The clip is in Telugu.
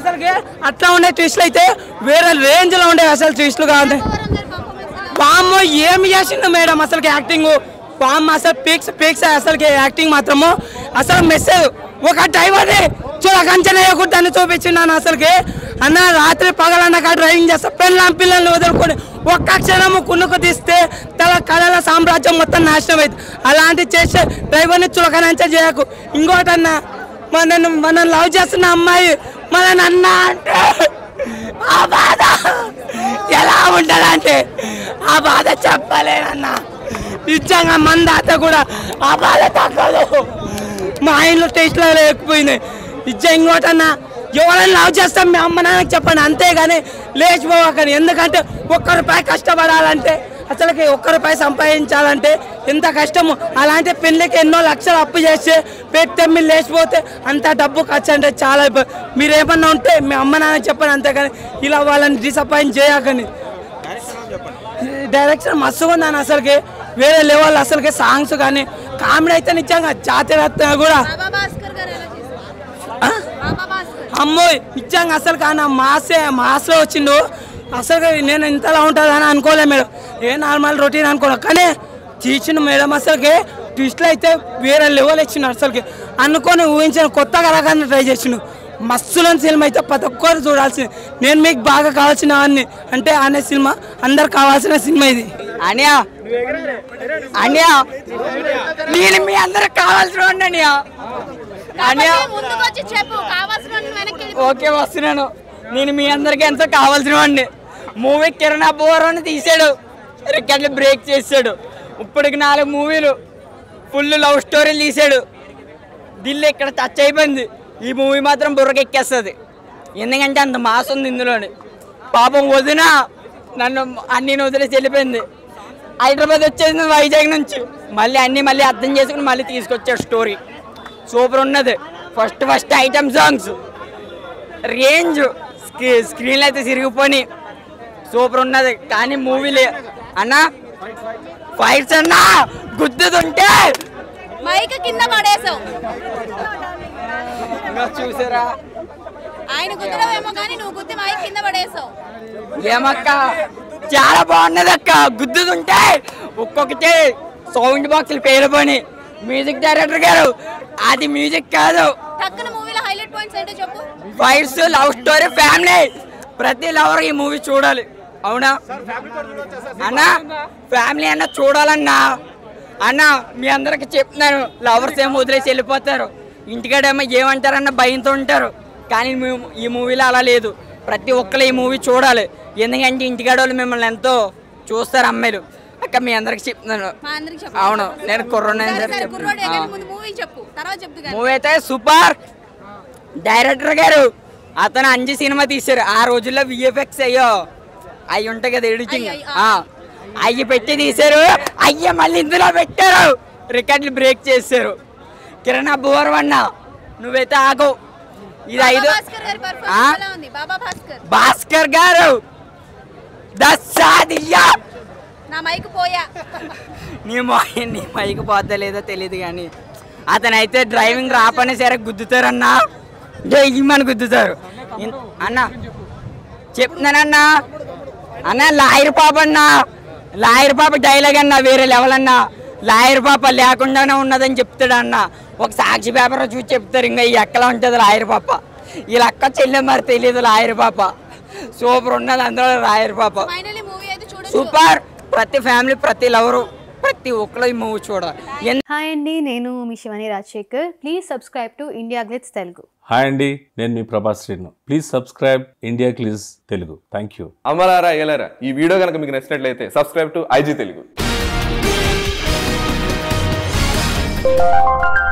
అసలుకి అట్లా ఉండే ట్విస్ట్లు అయితే వేరే రేంజ్ లో ఉండే అసలు ట్విస్ట్లు కావాలి వామ్మో ఏమి చేసిండు మేడం అసలుకి యాక్టింగ్ వామ్మ అసలు పీక్స్ పీక్స్ అసలుకి యాక్టింగ్ మాత్రము అసలు మెసేజ్ ఒక డ్రైవర్ని చూడ కంచెన వేయకూడదని చూపించిండు అసలుకి అన్న రాత్రి పగలన్నాక డ్రైవింగ్ చేస్తా పిల్లల పిల్లల్ని వదులుకొని ఒక్క క్షణము కున్నుకు తీస్తే తల కళల సామ్రాజ్యం మొత్తం నాశనం అవుతుంది అలాంటి చేసే డ్రైవర్ని చులకనంచ చేయకు ఇంకోటన్నా మన మనం లవ్ చేస్తున్న అమ్మాయి మన అన్న అంటే ఆ బాధ ఎలా ఉంటుందంటే ఆ బాధ చెప్పలేనన్నా నిజంగా మన దాత కూడా ఆ బాధ తగ్గదు మా ఇంట్లో టేస్ట్లో లేకపోయింది నిజంగా ఇంకోటన్నా ఎవరైనా లవ్ చేస్తాం మీ అమ్మ నాన్నకి చెప్పండి అంతేగాని లేచిపోవకండి ఎందుకంటే ఒక్క రూపాయి కష్టపడాలంటే అసలుకి ఒక్క రూపాయి సంపాదించాలంటే ఎంత కష్టము అలాంటి పెళ్ళికి ఎన్నో లక్షలు అప్పు చేసి పెడితే మీరు లేచిపోతే అంత డబ్బు ఖర్చు అంటే చాలా ఇబ్బంది మీరు ఏమన్నా ఉంటే మీ అమ్మ నాన్న చెప్పండి అంతేగాని ఇలా వాళ్ళని డిసప్పాయింట్ చేయకండి డైరెక్షన్ మస్తుగా ఉందని అసలుకి వేరే లెవెల్ అసలుకి సాంగ్స్ కానీ కామెడీ అయితే నిజంగా జాతీయ కూడా బాబా భాస్కర్ గారు ఎలా చేశారు ఆ? బాబా భాస్కర్ అమ్మో నిజంగా అసలు కానీ మాసే మాస్లో వచ్చిండు అసలు నేను ఇంతలా ఉంటుందని అనుకోలే మేడం ఏ నార్మల్ రొటీన్ అనుకోలే కానీ తీసిండు మేడం అసలుకి ట్విస్ట్లు అయితే వేరే లెవెల్ ఇచ్చిండు అసలుకి అనుకొని ఊహించిన కొత్తగా రకాన్ని ట్రై చేసిండు మస్తులోని సినిమా అయితే ప్రతి ఒక్కరు చూడాల్సింది నేను మీకు బాగా కావాల్సిన అన్ని అంటే అనే సినిమా అందరు కావాల్సిన సినిమా ఇది అనియా అనియా నేను మీ అందరికి కావాల్సిన అనియా అనియా కాకపోతే ముందుకు వచ్చి చెప్పు కావాల్సిన వాళ్ళని వెనక్కి వెళ్ళి ఓకే వస్తున్నాను నేను మీ అందరికి ఎంతో కావాల్సిన వాడిని మూవీ కిరణ్ అబ్బోరాన్ని తీసాడు రికార్డులు బ్రేక్ చేసాడు ఇప్పటికి నాలుగు మూవీలు ఫుల్ లవ్ స్టోరీలు తీసాడు దిల్లు ఇక్కడ టచ్ అయిపోయింది ఈ మూవీ మాత్రం బుర్రకెక్కేస్తుంది ఎందుకంటే అంత మాస్ ఉంది ఇందులోని పాపం వదిన నన్ను అన్ని వదిలేసి వెళ్ళిపోయింది హైదరాబాద్ వచ్చేసింది వైజాగ్ నుంచి మళ్ళీ అన్ని మళ్ళీ అర్థం చేసుకుని మళ్ళీ తీసుకొచ్చాడు స్టోరీ సూపర్ ఉన్నది first first item songs range స్క్రీన్లు అయితే సిరిగిపోయి సూపర్ ఉన్నది కానీ మూవీలే అన్నా ఫైట్స్ అన్నా గుద్దుతుంటే మైక్ కింద పడేసావు ఇంకా చూసారా ఆయన కుదరవేమో కానీ నువ్వు గుద్ది మైక్ కింద పడేసావు ఏమక్క చాలా బాగున్నది అక్క గుద్దుతుంటే ఒక్కొక్కటి సౌండ్ బాక్సులు పేరుపోయి మ్యూజిక్ డైరెక్టర్ గారు అది మ్యూజిక్ కాదు టక్కున మూవీలో హైలైట్ పాయింట్స్ ఏంటో చెప్పు ఫైట్స్ లవ్ స్టోరీ ఫ్యామిలీ ప్రతి లవర్ ఈ మూవీ చూడాలి అవునా అన్నా ఫ్యామిలీ అన్న చూడాలన్నా అన్న మీ అందరికి చెప్తున్నాను లవర్స్ ఏమో వదిలేసి వెళ్ళిపోతారు ఇంటికాడేమో ఏమంటారన్న భయంతో ఉంటారు కానీ మేము ఈ మూవీలో అలా లేదు ప్రతి ఒక్కరు ఈ మూవీ చూడాలి ఎందుకంటే ఇంటికాడ వాళ్ళు మిమ్మల్ని ఎంతో చూస్తారు అమ్మాయిలు అక్క మీ అందరికి చెప్తున్నాను మా అందరికి చెప్పు అవును నేను కుర్రోని సరే, సరే, చెప్తున్నాను కుర్రోడే కానీ ముందు మూవీ చెప్పు తర్వాత చెప్తు కానీ మూవీ అయితే సూపర్ డైరెక్టర్ గారు అతను అంజి సినిమా తీశారు ఆ రోజుల్లో విఎఫ్ఎక్స్ అయ్యో అవి ఉంటాయి కదా ఎడిటింగ్ అయ్యి, అయ్యి, అయ్యి పెట్టి తీశారు అయ్య మళ్ళీ ఇందులో పెట్టారు రికార్డులు బ్రేక్ చేశారు కిరణ్ అబ్బువరం అన్న నువ్వైతే ఆగవు ఇది బాబా ఐదు భాస్కర్ గారి ఆ? పర్ఫార్మెన్స్ ఎలా ఉంది బాబా భాస్కర్ భాస్కర్ గారు దస్సాదియ్యా నా మైక్ పోయా నీ మై నీ మైకి పోతా లేదో తెలియదు కానీ అతనైతే డ్రైవింగ్ రాపనే సరే గుద్దుతారన్నా జైమని గుద్దుతారు ఇన్- అన్న చెప్తున్నానన్నా అన్న లాయర్ పాప అన్నా లాయర్ పాప డైలాగ్ అన్నా వేరే లెవెల్ అన్నా లాయర్ పాప లేకుండానే ఉన్నదని చెప్తాడు అన్న ఒక సాక్షి పేపర్ చూసి చెప్తారు ఇంకా ఈ ఎక్కలా ఉంటుంది లాయర్ పాప వీళ్ళ అక్క చెల్లె మరి తెలియదు లాయర్ పాప సూపర్ ఉన్నది అందులో లాయర్ పాప ఫైనల్లీ మూవీ అయితే చూడొచ్చు సూపర్ ప్రతి ఫ్యామిలీ ప్రతి లవరు ప్రతి ఒక్కరు ఈ మూవీ చూడాలి ఎందు- హాయ్ అండి నేను మీ Shivani Rajasekhar please subscribe to India glitz Telugu hi అండి నేను మీ Prabhas Srinu please subscribe India glitz Telugu thank you అమలారా ఎగలరా ఈ వీడియో కనుక మీకు నచ్చినట్లయితే సబ్స్క్రైబ్ టు ఐజీ తెలుగు